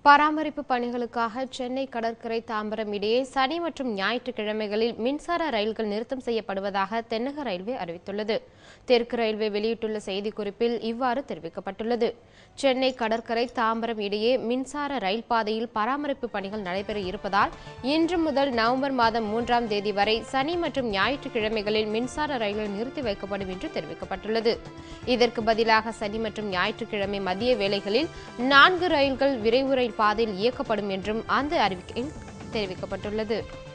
பராமரிப்பு பணிகளுக்காக சென்னை கடற்கரை தாம்பரம் இடையே சனி மற்றும் ஞாயிற்றுக்கிழமைகளில் மின்சார ரயில்கள் நிறுத்தம் செய்யப்படுவதாக தென்னக ரயில்வே அறிவித்துள்ளது தெற்கு ரயில்வே வெளியிட்டுள்ள செய்திக்குறிப்பில் இவ்வாறு தெரிவிக்கப்பட்டுள்ளது சென்னை கடற்கரை தாம்பரம் இடையே மின்சார ரயில் பாதையில் பராமரிப்பு பணிகள் நடைபெற இருப்பதால் இன்று முதல் நவம்பர் மாதம் மூன்றாம் தேதி வரை சனி மற்றும் ஞாயிற்றுக்கிழமைகளில் மின்சார ரயில்கள் நிறுத்தி வைக்கப்படும் என்று தெரிவிக்கப்பட்டுள்ளது இதற்கு பதிலாக சனி மற்றும் ஞாயிற்றுக்கிழமை மதிய வேளைகளில் நான்கு ரயில்கள் விரைவு ரயில் பாதையில் இயக்கப்படும் என்றும் அந்த அறிவிக்கையில் தெரிவிக்கப்பட்டுள்ளது